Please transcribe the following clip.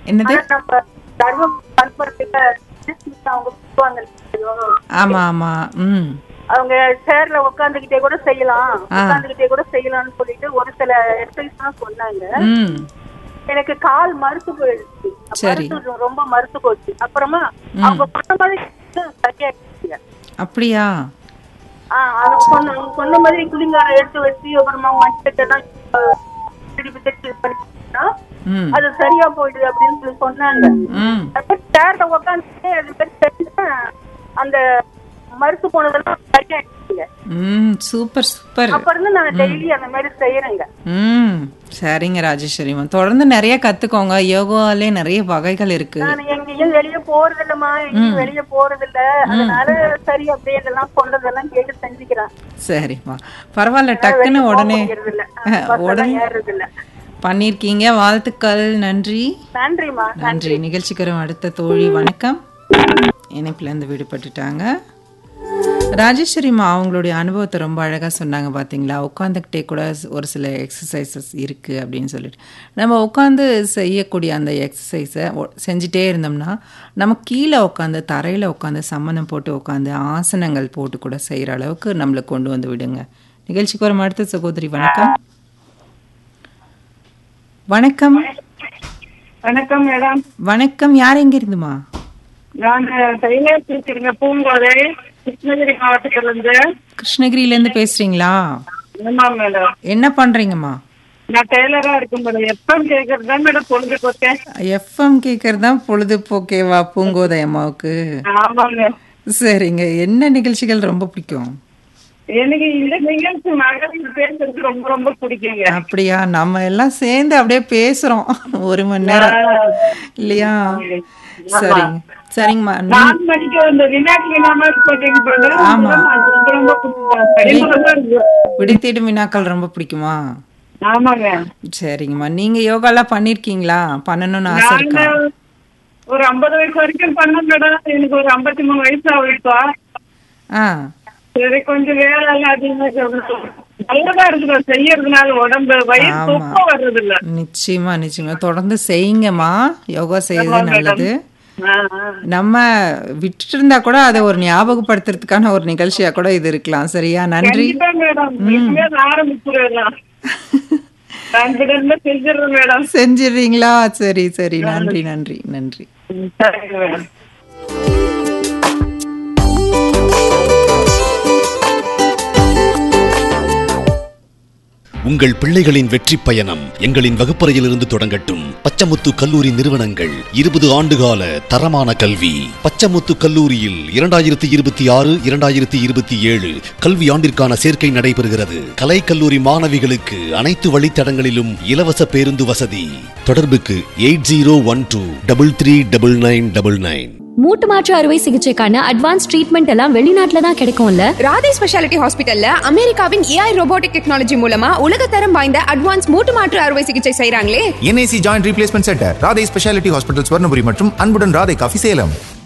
என்னது ஆனா நம்ம தர்மம் கண்படுத்தில அவங்க சொல்லுவாங்க இல்லையா? ஆமா ஆமா ம் அவங்க சேர்ல உட்காந்துக்கிட்டே கூட செய்யலாம் ஆ. உட்காந்துக்கிட்டே கூட செய்யலாம்னு சொல்லிட்டு ஒரு சில எக்ஸசைஸ் எல்லாம் சொன்னாங்க ம் எனக்கு கால் மறுத்து போயிடுச்சு சரி. மறுத்து ரொம்ப மறுத்து போச்சு அப்புறமா அவங்க சொன்ன மாதிரி சரியாயிடுச்சு அப்படியா ஆஹ் அது சொன்ன அவங்க சொன்ன மாதிரி குளிங்காரம் எடுத்து வச்சு அப்புறமா மஞ்சட்டெல்லாம் திருப்பி திருப்பி பண்ணிட்டா ம் அது சரியா போயிடுது அப்படின்னு சொல்லி சொன்னாங்க ம் அப்புறம் சேர்ல உட்காந்து அது மாதிரி செஞ்சா அந்த மறுத்து போனதெல்லாம் சரியாயிடுச்சுங்க ம் சூப்பர் சூப்பர் அப்ப இருந்து நான் டெய்லி அந்த மாதிரி செய்யறேங்க ம் சரிங்க ராஜேஸ்வரிமா தொடர்ந்து நிறைய கத்துக்கோங்க யோகாலே நிறைய வகைகள் இருக்கு நான் எங்கேயும் வெளிய போறது இல்லம்மா எங்கேயும் வெளிய போறது இல்ல அதனால சரி அப்படியே இதெல்லாம் சொல்றதெல்லாம் கேட்டு செஞ்சுக்கிறேன் சரிம்மா பரவாயில்ல டக்குன்னு உடனே போகிறது இல்ல அஹ், பஸ் உடனே எல்லாம் ஏறுறது இல்ல பண்ணிருக்கீங்க வாழ்த்துக்கள் நன்றி நன்றிம்மா நன்றி நிகழ்ச்சிக்கு வரும் அடுத்த தோழி வணக்கம் இணைப்பிலேருந்து விடுபட்டுட்டாங்க ராஜேஸ்வரிமா அவங்களுடைய அனுபவத்தை ரொம்ப அழகாக சொன்னாங்க பார்த்தீங்களா உட்காந்துக்கிட்டே கூட ஒரு சில எக்ஸசைசஸ் இருக்குது அப்படின்னு சொல்லிட்டு நம்ம உட்காந்து செய்யக்கூடிய அந்த எக்ஸசைஸை செஞ்சுட்டே இருந்தோம்னா நம்ம கீழே உட்காந்து தரையில் உட்காந்து சம்மணம் போட்டு உட்காந்து ஆசனங்கள் போட்டு கூட செய்கிற அளவுக்கு நம்மளை கொண்டு வந்து விடுங்க நிகழ்ச்சிக்கு வரும் அடுத்த சகோதரி வணக்கம் வணக்கம் வணக்கம் மேடம் வணக்கம் யார் எங்க இருந்துமா நான் டெய்லர் பேசுறேங்க பூங்கோதை கிருஷ்ணகிரி மாவட்டத்துல இருந்து கிருஷ்ணகிரியில இருந்து பேசுறீங்களா ஆமா மேடம் என்ன பண்றீங்கம்மா நான் டெய்லரா இருக்கும் மேடம் எப்பவும் கேக்குறது தான் மேடம் பொழுது போட்டேன் எஃப்எம் கேட்கறது தான் பொழுதுபோக்கேவா பூங்கோதை அம்மாவுக்கு ஆமாங்க சரிங்க என்ன நிகழ்ச்சிகள் ரொம்ப பிடிக்கும் எனக்கு இந்த நிகழ்ச்சி மகளிர் பேசுறது ரொம்ப ரொம்ப பிடிக்குங்க அப்படியா நம்ம எல்லாம் சேர்ந்து அப்படியே பேசுறோம் ஒரு மணி நேரம் இல்லையா சரிங்க சரிங்கம்மா நீ- நான் மணிக்கு இந்த வினாடி வினாமா போட்டீங்க மேடம் ஆமா. அது ரொம்ப ரொம்ப பிடிக்கும் கடினமா இருக்கு. விடைத்தேடும் வினாக்கள் ரொம்ப பிடிக்குமா ஆமாங்க சரிங்கம்மா நீங்க யோகாலாம் பண்ணிருக்கீங்களா பண்ணணும்னு ஆசை இருக்கா நான் ஒரு ஐம்பது வயசு வரைக்கும் பண்ணேன் மேடம் எனக்கு ஒரு ஐம்பத்தி மூணு வயசு ஆகுது இப்போ ஆ சரி கொஞ்சம் வேலை எல்லாம் அதிகமா இருக்கு. நல்லதா இருக்குது செய்யறதுனால உடம்பு வயிறு ஆமா. துப்பம் வர்றது இல்ல நிச்சயமா நிச்சயமா தொடர்ந்து செய்யுங்கம்மா யோகா செய்யறது நல்லது ஆ, ஆ. நம்ம விட்டுட்டு இருந்தா கூட அதை ஒரு ஞாபகப்படுத்துறதுக்கான ஒரு நிகழ்ச்சியா கூட இது இருக்கலாம் சரியா நன்றி கண்டிப்பா மேடம் இனிமே ஆரம்பிச்சிடலாம் கான்பிடன்ட்ல செஞ்சிடுறேன் மேடம் செஞ்சிடுறீங்களா சரி சரி நன்றி நன்றி நன்றி ம், சரிங்க மேடம் உங்கள் பிள்ளைகளின் வெற்றி பயணம் எங்களின் வகுப்பறையிலிருந்து தொடங்கட்டும் பச்சமுத்து கல்லூரி நிறுவனங்கள் இருபது ஆண்டுகால தரமான கல்வி பச்சமுத்து கல்லூரியில் இரண்டாயிரத்தி இருபத்தி ஆறு இரண்டாயிரத்தி இருபத்தி ஏழு கல்வி ஆண்டிற்கான சேர்க்கை நடைபெறுகிறது கலை கல்லூரி மாணவிகளுக்கு அனைத்து வழித்தடங்களிலும் இலவச பேருந்து வசதி தொடர்புக்கு eight zero one two double three double nine double nine மூட்டு மாற்று அறுவை சிகிச்சைக்கான அட்வான்ஸ் ட்ரீட்மெண்ட் எல்லாம் வெளிநாட்டுல தான் கிடைக்கும்ல ராதே ஸ்பெஷாலிட்டி ஹாஸ்பிட்டல்ல அமெரிக்காவின் ஏஐ ரோபோட்டிக் டெக்னாலஜி மூலமா உலகத்தரம் வாய்ந்த அட்வான்ஸ் மூட்டு மாற்று அறுவை சிகிச்சை செய்றாங்களே NIC joint replacement centre Radhai speciality hospital Swarnapuri மற்றும் அன்புடன் ராதை காஃபி சேலம்